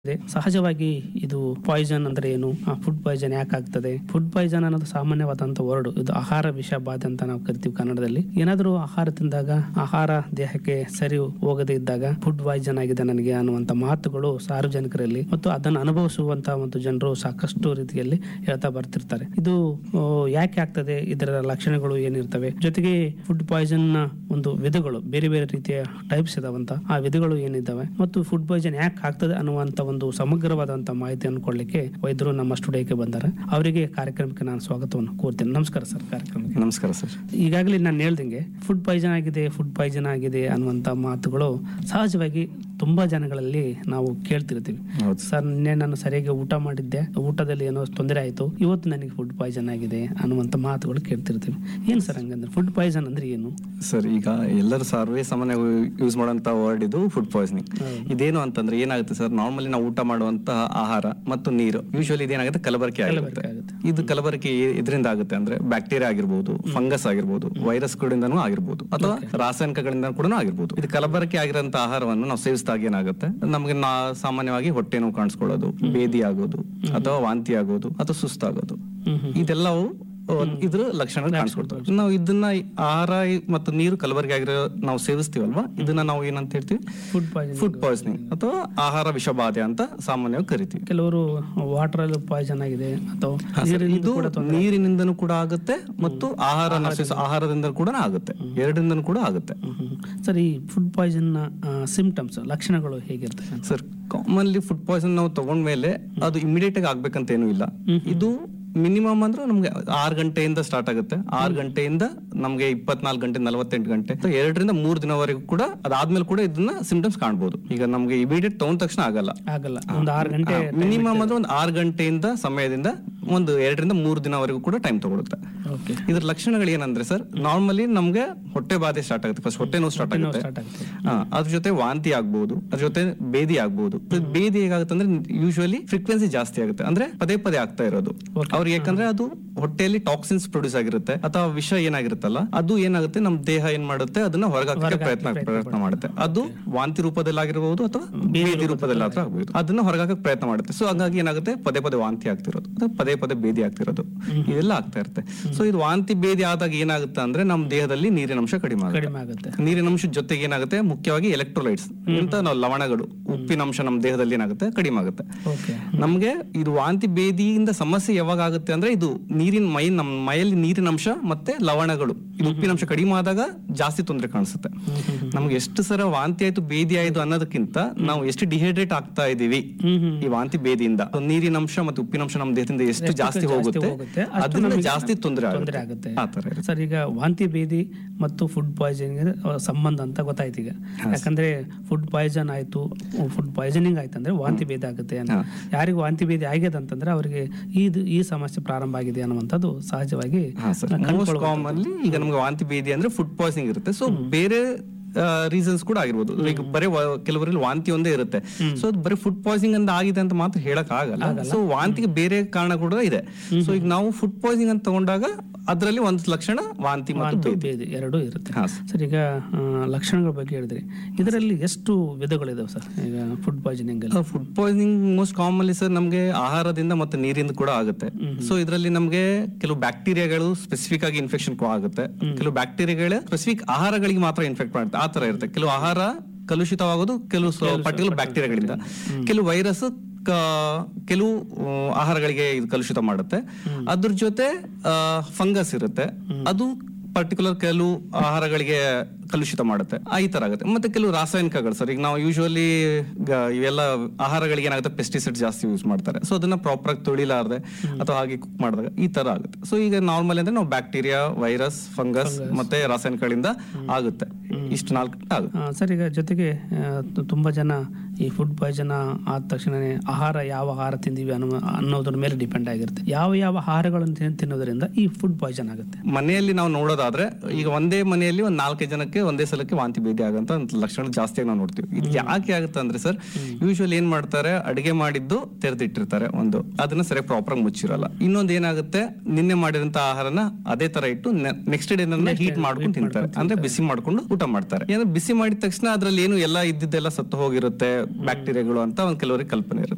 ಇದೆ. ಸಹಜವಾಗಿ ಇದು ಪಾಯ್ಸನ್ ಅಂದ್ರೆ ಏನು ಫುಡ್ ಪಾಯ್ಸನ್ ಯಾಕೆ ಆಗ್ತದೆ ಫುಡ್ ಪಾಯ್ಸನ್ ಅನ್ನೋದು ಸಾಮಾನ್ಯವಾದಂತ ವರ್ಡ್ ಇದು ಆಹಾರ ವಿಷ ಬಾಧೆ ಅಂತ ನಾವು ಕರಿತೀವಿ ಕನ್ನಡದಲ್ಲಿ ಏನಾದರೂ ಆಹಾರ ತಿಂದಾಗ ಆಹಾರ ದೇಹಕ್ಕೆ ಸರಿ ಹೋಗದೇ ಇದ್ದಾಗ ಫುಡ್ ಪಾಯ್ಸನ್ ಆಗಿದೆ ನನಗೆ ಅನ್ನುವಂತ ಮಾತುಗಳು ಸಾರ್ವಜನಿಕರಲ್ಲಿ ಮತ್ತು ಅದನ್ನು ಅನುಭವಿಸುವಂತ ಒಂದು ಜನರು ಸಾಕಷ್ಟು ರೀತಿಯಲ್ಲಿ ಹೇಳ್ತಾ ಬರ್ತಿರ್ತಾರೆ ಇದು ಆ, ಯಾಕೆ ಆಗ್ತದೆ ಇದರ ಲಕ್ಷಣಗಳು ಏನಿರ್ತವೆ ಜೊತೆಗೆ ಫುಡ್ ಪಾಯ್ಸನ್ ನ ಒಂದು ವಿಧಗಳು ಬೇರೆ ಬೇರೆ ರೀತಿಯ ಟೈಪ್ಸ್ ಇದಾವಂತ ಆ ವಿಧಗಳು ಏನಿದ್ದಾವೆ ಮತ್ತು ಫುಡ್ ಪಾಯ್ಸನ್ ಯಾಕೆ ಆಗ್ತದೆ ಅನ್ನುವಂತ ಒಂದು ಸಮಗ್ರವಾದಂತ ಮಾಹಿತಿಯನ್ನು ಕೊಡ್ಲಿಕ್ಕೆ ವೈದ್ಯರು ನಮ್ಮ ಸ್ಟುಡಿಯೋಕ್ಕೆ ಬಂದ್ದಾರೆ ಅವರಿಗೆ ಕಾರ್ಯಕ್ರಮಕ್ಕೆ ನಾನು ಸ್ವಾಗತವನ್ನು ಕೋರ್ತೀನಿ ನಮಸ್ಕಾರ ಸರ್ ಕಾರ್ಯಕ್ರಮಕ್ಕೆ ನಮಸ್ಕಾರ ಸರ್ ಈಗಾಗಲೇ ನಾನು ಹೇಳ್ದಂಗೆ ಫುಡ್ ಪಾಯ್ಸನ್ ಆಗಿದೆ ಫುಡ್ ಪಾಯ್ಸನ್ ಆಗಿದೆ ಅನ್ನುವಂತ ಮಾತುಗಳು ಸಹಜವಾಗಿ ತುಂಬಾ ಜನಗಳಲ್ಲಿ ನಾವು ಕೇಳ್ತಿರ್ತೀವಿ ಹೌದು ಸರ್ ನಿನ್ನೆ ನಾನು ಸರಿಯಾಗಿ ಊಟ ಮಾಡಿದ್ದೆ ಊಟದಲ್ಲಿ ಏನೋ ತೊಂದರೆ ಆಯಿತು ಇವತ್ತು ನನಗೆ ಫುಡ್ ಪಾಯ್ಸನ್ ಆಗಿದೆ ಅನ್ನುವಂಥ ಮಾತುಗಳು ಕೇಳ್ತಿರ್ತೀವಿ ಏನು ಸರ್ ಹಂಗಂದ್ರೆ ಫುಡ್ ಪಾಯ್ಸನ್ ಅಂದ್ರೆ ಏನು ಸರ್ ಈಗ ಎಲ್ಲರೂ ಸರ್ವೇ ಸಾಮಾನ್ಯ ಯೂಸ್ ಮಾಡುವಂತ ವರ್ಡ್ ಇದು ಫುಡ್ ಪಾಯ್ಸನಿಂಗ್ ಇದೇನು ಅಂತಂದ್ರೆ ಏನಾಗುತ್ತೆ ಸರ್ ನಾರ್ಮಲಿ ನಾವು ಊಟ ಮಾಡುವಂತಹ ಆಹಾರ ಮತ್ತು ನೀರು ಯೂಶುವಲಿ ಇದೇನಾಗುತ್ತೆ ಕಲಬರಕೆ ಆಗುತ್ತೆ ಆಗುತ್ತೆ ಇದು ಕಲಬರಕೆ ಇದರಿಂದ ಆಗುತ್ತೆ ಅಂದ್ರೆ ಬ್ಯಾಕ್ಟೀರಿಯಾ ಆಗಿರ್ಬೋದು ಫಂಗಸ್ ಆಗಿರ್ಬೋದು ವೈರಸ್ ಗಳಿಂದನೂ ಆಗಿರ್ಬೋದು ಅಥವಾ ರಾಸಾಯನಿಕಗಳಿಂದ ಕೂಡ ಆಗಿರ್ಬೋದು ಇದು ಕಲಬರಕೆ ಆಗಿರೋಂತ ಆಹಾರವನ್ನು ನಾವು ಸೇವಿಸಿದಾಗ ಏನಾಗುತ್ತೆ ನಮಗೆ ನಾ ಸಾಮಾನ್ಯವಾಗಿ ಹೊಟ್ಟೆ ನೋವು ಕಾಣಿಸ್ಕೊಳ್ಳೋದು ಬೇದಿ ಆಗೋದು ಅಥವಾ ವಾಂತಿ ಆಗೋದು ಅಥವಾ ಸುಸ್ತಾಗೋದು ಹ್ಮ್ ಹ್ಮ್ ಇದೆಲ್ಲವೂ ಒಂದ್- ಇದ್ರ ಲಕ್ಷಣ ಕಾಣಿಸ್ಕೊಳ್ತವೆ ನಾವು ಇದನ್ನ ಆಹಾರ ಮತ್ತು ನೀರು ಕಲಬೆರಕೆ ಆಗಿರೋ ನಾವು ಸೇವಿಸ್ತೀವಲ್ವಾ ಇದನ್ನ ನಾವು ಏನಂತ ಹೇಳ್ತೀವಿ ಫುಡ್ ಪಾಯ್ಸನ್ ಫುಡ್ ಪಾಯ್ಸನಿಂಗ್ ಅಥವಾ ಆಹಾರ ವಿಷಬಾಧೆ ಅಂತ ಸಾಮಾನ್ಯವಾಗಿ ಕರಿತೀವಿ ಕೆಲವರು ವಾಟರ್ ಅಲ್ಲಿ ಪಾಯ್ಸನ್ ಆಗಿದೆ ಅಥವಾ ಹಾ, ಸರ್, ನೀರಿನಿಂದ ಇದು ಕೂಡ ತೊಂದರೆ ನೀರಿನಿಂದನೂ ಕೂಡ ಆಗುತ್ತೆ ಮತ್ತು ಆಹಾರ ನಾವು ಸೇವಿಸೋ ಆಹಾರದಿಂದ ಕೂಡ ಆಗುತ್ತೆ ಎರಡಿಂದನೂ ಕೂಡ ಆಗುತ್ತೆ ಹ್ಮ್ ಹ್ಮ್. ಸರ್ ಈ ಫುಡ್ ಪಾಯ್ಸನ್ ನ ಸಿಂಪ್ಟಮ್ಸ್ ಲಕ್ಷಣಗಳು ಹೇಗಿರ್ತವೆ ಸರ್ ಕಾಮನ್ಲಿ ಫುಡ್ ಪಾಯ್ಸನ್ ನಾವು ತಗೊಂಡ್ಮೇಲೆ ಅದು ಇಮಿಡಿಯೇಟ್ ಆಗಿ ಆಗ್ಬೇಕಂತ ಏನೂ ಇಲ್ಲ ಇದು ಮಿನಿಮಮ್ ಅಂದ್ರೆ ನಮ್ಗೆ ಆರು ಗಂಟೆಯಿಂದ ಸ್ಟಾರ್ಟ್ ಆಗುತ್ತೆ ಆರು ಗಂಟೆಯಿಂದ ನಮ್ಗೆ ಇಪ್ಪತ್ನಾಲ್ಕು ಗಂಟೆ ನಲವತ್ತೆಂಟು ಗಂಟೆ So, ಎರಡರಿಂದ ಮೂರು ದಿನವರೆಗೂ ಕೂಡ ಅದಾದ್ಮೇಲೆ ಕೂಡ ಇದನ್ನ ಸಿಂಪ್ಟಮ್ಸ್ ಕಾಣ್ಬೋದು ಈಗ ನಮ್ಗೆ ಇಮಿಡಿಯೇಟ್ ತಗೊಂಡ ತಕ್ಷಣ ಆಗಲ್ಲ ಆಗಲ್ಲ ಒಂದು ಆರು ಗಂಟೆ ಮಿನಿಮಮ್ ಅಂದ್ರೆ ಒಂದು ಆರು ಗಂಟೆಯಿಂದ ಸಮಯದಿಂದ ಒಂದು ಎರಡರಿಂದ ಮೂರು ದಿನವರೆಗೂ ಕೂಡ ಟೈಮ್ ತಗೊಳುತ್ತೆ ಓಕೆ ಇದ್ರ ಲಕ್ಷಣಗಳು ಏನಂದ್ರೆ ಸರ್ ನಾರ್ಮಲಿ ನಮ್ಗೆ ಹೊಟ್ಟೆ ಬಾಧೆ ಸ್ಟಾರ್ಟ್ ಆಗುತ್ತೆ ಫಸ್ಟ್ ಹೊಟ್ಟೆ ನೋವು ಸ್ಟಾರ್ಟ್ ಆಗುತ್ತೆ ಸ್ಟಾರ್ಟ್ ಆಗ್ತದೆ ಹಾ, ಅದ್ರ ಜೊತೆ ವಾಂತಿ ಆಗ್ಬಹುದು ಅದ್ರ ಜೊತೆ ಬೇದಿ ಆಗ್ಬಹುದು ಬೇದಿ ಹೇಗಾಗುತ್ತೆ ಅಂದ್ರೆ ಯೂಶುವಲಿ ಫ್ರೀಕ್ವೆನ್ಸಿ ಜಾಸ್ತಿ ಆಗುತ್ತೆ ಅಂದ್ರೆ ಪದೇ ಪದೇ ಆಗ್ತಾ ಇರೋದು ಅವ್ರಿಗೆ ಯಾಕಂದ್ರೆ ಅದು ಹೊಟ್ಟೆಯಲ್ಲಿ ಟಾಕ್ಸಿನ್ಸ್ ಪ್ರೊಡ್ಯೂಸ್ ಆಗಿರುತ್ತೆ ಅಥವಾ ವಿಷ ಏನಾಗಿರುತ್ತಲ್ಲ ಅದು ಏನಾಗುತ್ತೆ ನಮ್ ದೇಹ ಏನ್ ಮಾಡುತ್ತೆ ಅದನ್ನ ಹೊರಗಾಕಕ್ಕೆ ಪ್ರಯತ್ನ ಪ್ರಯತ್ನ ಮಾಡುತ್ತೆ ಅದು ವಾಂತಿ ರೂಪದಲ್ಲಿ ಆಗಿರಬಹುದು ಅಥವಾ ಬೇದಿ ರೂಪದಲ್ಲಿ ಆದ್ರೂ ಆಗ್ಬಹುದು ಅದನ್ನ ಹೊರಗಾಕಕ್ಕೆ ಪ್ರಯತ್ನ ಮಾಡುತ್ತೆ ಸೊ ಹಾಗಾಗಿ ಏನಾಗುತ್ತೆ ಪದೇ ಪದೇ ವಾಂತಿ ಆಗ್ತಿರೋದು ಅಥವಾ ಪದೇ ಪದೇ ಬೇದಿ ಆಗ್ತಿರೋದು ಇದೆಲ್ಲ ಆಗ್ತಾ ಇರುತ್ತೆ ಸೊ ಇದು ವಾಂತಿ ಬೇದಿ ಆದಾಗ ಏನಾಗುತ್ತೆ ಅಂದ್ರೆ ನಮ್ ದೇಹದಲ್ಲಿ ನೀರಿನ ಅಂಶ ಕಡಿಮೆ ಆಗುತ್ತೆ ಕಡಿಮೆ ಆಗುತ್ತೆ ನೀರಿನ ಅಂಶದ ಜೊತೆಗೆ ಏನಾಗುತ್ತೆ ಮುಖ್ಯವಾಗಿ ಎಲೆಕ್ಟ್ರೋಲೈಟ್ಸ್ ಅಂತ ನಾವು ಲವಣಗಳು ಉಪ್ಪಿನ ಅಂಶ ನಮ್ಮ ದೇಹದಲ್ಲಿ ಏನಾಗುತ್ತೆ ಕಡಿಮೆ ಆಗುತ್ತೆ ಓಕೆ ನಮ್ಗೆ ಇದು ವಾಂತಿ ಬೇದಿಯಿಂದ ಸಮಸ್ಯೆ ಯಾವಾಗ ಆಗುತ್ತೆ ಅಂದ್ರೆ ಇದು ನೀರಿನ ಮೈ ನಮ್ಮ ಮೈಯಲ್ಲಿ ನೀರಿನ ಅಂಶ ಮತ್ತೆ ಲವಣಗಳು ಇದು ಉಪ್ಪಿನ ಅಂಶ ಕಡಿಮೆ ಆದಾಗ ಜಾಸ್ತಿ ತೊಂದರೆ ಕಾಣಿಸುತ್ತೆ ನಮ್ಗೆ ಎಷ್ಟು ಸರ ವಾಂತಿ ಆಯ್ತು ಬೇದಿ ಆಯ್ತು ಅನ್ನೋದಕ್ಕಿಂತ ನಾವು ಎಷ್ಟು ಡಿಹೈಡ್ರೇಟ್ ಆಗ್ತಾ ಇದೀವಿ ಹ್ಮ್ ಹ್ಮ್ ಈ ವಾಂತಿ ಬೇದಿಯಿಂದ ನೀರಿನ ಅಂಶ ಮತ್ತು ಉಪ್ಪಿನ ಅಂಶ ನಮ್ಮ ದೇಹದಿಂದ ಎಷ್ಟು ಜಾಸ್ತಿ ಹೋಗುತ್ತೆ ಹೋಗುತ್ತೆ, ಅಷ್ಟು ಅದರಿಂದ ನಮಗೆ ಜಾಸ್ತಿ ತೊಂದರೆ ತೊಂದರೆ ಆಗುತ್ತೆ ಆಗುತ್ತೆ ಆ ತರ ಇರುತ್ತೆ. ಸರ್ ಈಗ ವಾಂತಿ ಭೇದಿ ಮತ್ತು ಫುಡ್ ಪಾಯ್ಸನಿಂಗ್ ಸಂಬಂಧ ಅಂತ ಗೊತ್ತಾಯ್ತು ಈಗ ಯಾಕಂದ್ರೆ ಫುಡ್ ಪಾಯ್ಸನ್ ಆಯ್ತು ಫುಡ್ ಪಾಯ್ಸನಿಂಗ್ ಆಯ್ತು ಅಂದ್ರೆ ವಾಂತಿ ಭೇದ ಆಗುತ್ತೆ ಅಂತ ಯಾರಿಗೆ ವಾಂತಿ ಭೇದಿ ಆಗ್ಯದ ಅಂತಂದ್ರೆ ಅವರಿಗೆ ಇದು ಈ ಸಮಸ್ಯೆ ಪ್ರಾರಂಭ ಆಗಿದೆ ಅನ್ನುವಂಥದ್ದು ಸಹಜವಾಗಿ ಹಾ ಸರ್ ಮೋಸ್ಟ್ ಕಾಮನ್ಲಿ ಈಗ ನಮ್ಗೆ ವಾಂತಿ ಭೇದಿ ಅಂದ್ರೆ ಫುಡ್ ಪಾಯ್ಸನಿಂಗ್ ಇರುತ್ತೆ ಸೊ ಬೇರೆ ರೀಸನ್ಸ್ ಕೂಡ ಆಗಿರ್ಬೋದು ಈಗ ಬರೀ ವ- ಕೆಲವರಲ್ಲಿ ವಾಂತಿ ಒಂದೇ ಇರುತ್ತೆ ಸೊ ಅದು ಬರೀ ಫುಡ್ ಪಾಯ್ಸನಿಂಗ್ ಅಂತ ಆಗಿದೆ ಅಂತ ಮಾತ್ರ ಹೇಳಕ್ ಆಗಲ್ಲ ಸೊ ವಾಂತಿಗೆ ಬೇರೆ ಕಾರಣ ಕೂಡ ಇದೆ ಸೊ ಈಗ ನಾವು ಫುಡ್ ಪಾಯ್ಸನಿಂಗ್ ಅಂತ ತಗೊಂಡಾಗ ಅದರಲ್ಲಿ ಒಂದು ಲಕ್ಷಣ ವಾಂತಿ ಮತ್ತು ವಾಂತಿ ಭೇದಿ ಭೇದಿ ಎರಡೂ ಇರುತ್ತೆ ಹಾ ಸರ್ ಈಗ ಆ, ಲಕ್ಷಣಗಳ ಬಗ್ಗೆ ಹೇಳಿದ್ರಿ ಇದರಲ್ಲಿ ಎಷ್ಟು ವಿಧಗಳಿದಾವೆ ಸರ್ ಈಗ ಫುಡ್ ಪಾಯ್ಸನಿಂಗ್ ಅಲ್ಲಿ food poisoning most commonly sir ನಮಗೆ ಆಹಾರದಿಂದ ಮತ್ತೆ ನೀರಿಂದ ಕೂಡ ಆಗುತ್ತೆ ಸೊ ಇದರಲ್ಲಿ ನಮಗೆ ಕೆಲವು ಬ್ಯಾಕ್ಟೀರಿಯಾಗಳು ಸ್ಪೆಸಿಫಿಕ್ ಆಗಿ ಇನ್ಫೆಕ್ಷನ್ ಆಗುತ್ತೆ ಕೆಲವು ಬ್ಯಾಕ್ಟೀರಿಯಾಗಳು ಸ್ಪೆಸಿಫಿಕ್ ಆಹಾರಗಳಿಗೆ ಮಾತ್ರ ಇನ್ಫೆಕ್ಟ್ ಮಾಡುತ್ತೆ ಆ ತರ ಇರುತ್ತೆ ಕೆಲವು ಆಹಾರ ಕಲುಷಿತವಾಗೋದು ಕೆಲವು ಪರ್ಟಿಕ್ಯುಲರ್ ಬ್ಯಾಕ್ಟೀರಿಯಾಗಳಿಂದ ಕೆಲವು ವೈರಸ್ ಕೆಲವು ಆ, ಆಹಾರಗಳಿಗೆ ಇದು ಕಲುಷಿತ ಮಾಡುತ್ತೆ ಅದ್ರ ಜೊತೆ ಫಂಗಸ್ ಇರುತ್ತೆ ಅದು ಪರ್ಟಿಕ್ಯುಲರ್ ಕೆಲವು ಆಹಾರಗಳಿಗೆ ಕಲುಷಿತ ಮಾಡುತ್ತೆ ಆ ಈ ತರ ಆಗುತ್ತೆ ಮತ್ತೆ ಕೆಲವು ರಾಸಾಯನಿಕಗಳು ಸರ್ ಈಗ ನಾವು ಯೂಶುವಲಿ ಇವೆಲ್ಲ ಆಹಾರಗಳಿಗೆ ಏನಾಗುತ್ತೆ ಪೆಸ್ಟಿಸೈಡ್ ಜಾಸ್ತಿ ಯೂಸ್ ಮಾಡ್ತಾರೆ ಸೊ ಅದನ್ನ ಪ್ರಾಪರ್ ಆಗಿ ತೊಳಿಲಾರ್ದೆ ಅಥವಾ ಹಾಗೆ ಕುಕ್ ಮಾಡಿದಾಗ ಈ ತರ ಆಗುತ್ತೆ ಸೊ ಈಗ ನಾರ್ಮಲ್ ಅಂದ್ರೆ ನಾವು ಬ್ಯಾಕ್ಟೀರಿಯಾ ವೈರಸ್ ಫಂಗಸ್ ಮತ್ತೆ ರಾಸಾಯನಿಕಗಳಿಂದ ಆಗುತ್ತೆ ಇಷ್ಟು ನಾಲ್ಕು ಆಗುತ್ತೆ ಆ, ಸರ್ ಈಗ ಜೊತೆಗೆ ಆ, ತು- ತುಂಬಾ ಜನ ಈ ಫುಡ್ ಪಾಯ್ಸನ್ ಆದ ತಕ್ಷಣನೇ ಆಹಾರ ಯಾವ ಆಹಾರ ತಿಂದೀವಿ ಅನ್ನೋ ಅನ್ನೋದ್ರ ಮೇಲೆ ಡಿಪೆಂಡ್ ಆಗಿರುತ್ತೆ ಯಾವ ಯಾವ ಆಹಾರಗಳನ್ನು ತಿನ್- ತಿನ್ನೋದ್ರಿಂದ ಈ ಫುಡ್ ಪಾಯ್ಸನ್ ಆಗುತ್ತೆ ಮನೆಯಲ್ಲಿ ನಾವು ನೋಡೋದಾದ್ರೆ ಈಗ ಒಂದೇ ಮನೆಯಲ್ಲಿ ಒಂದ್ ನಾಲ್ಕೈದು ಜನಕ್ಕೆ ಒಂದೇ ಸಲಕ್ಕೆ ವಾಂತಿ ಭೇದಿ ಆಗಂತ ಲಕ್ಷಣ ಜಾಸ್ತಿಯಾಗಿ ನಾವು ನೋಡ್ತೀವಿ ಇದು ಯಾಕೆ ಆಗುತ್ತೆ ಅಂದ್ರೆ ಸರ್ ಯೂಶುವಲಿ ಏನ್ ಮಾಡ್ತಾರೆ ಅಡಿಗೆ ಮಾಡಿದ್ದು ತೆರೆದಿಟ್ಟಿರ್ತಾರೆ ಒಂದು ಅದನ್ನ ಸರಿಯಾಗಿ ಪ್ರಾಪರ್ ಆಗಿ ಮುಚ್ಚಿರಲ್ಲ ಇನ್ನೊಂದು ಏನಾಗುತ್ತೆ ನಿನ್ನೆ ಮಾಡಿರಂತ ಆಹಾರನ ಅದೇ ತರ ಇಟ್ಟು ನೆಕ್ಸ್ಟ್ ಡೇ ಹೀಟ್ ಮಾಡ್ಕೊಂಡು ತಿಂತಾರೆ ಅಂದ್ರೆ ಬಿಸಿ ಮಾಡ್ಕೊಂಡು ಊಟ ಮಾಡ್ತಾರೆ ಏನಂದ್ರೆ ಬಿಸಿ ಮಾಡಿದ ತಕ್ಷಣ ಅದ್ರಲ್ಲಿ ಏನು ಎಲ್ಲ ಇದ್ದಿದ್ದೆಲ್ಲ ಸತ್ತು ಹೋಗಿರುತ್ತೆ ಬ್ಯಾಕ್ಟೀರಿಯಾಗಳು ಅಂತ ಒಂದ್ ಕೆಲವರಿಗೆ ಕಲ್ಪನೆ ಇರುತ್ತೆ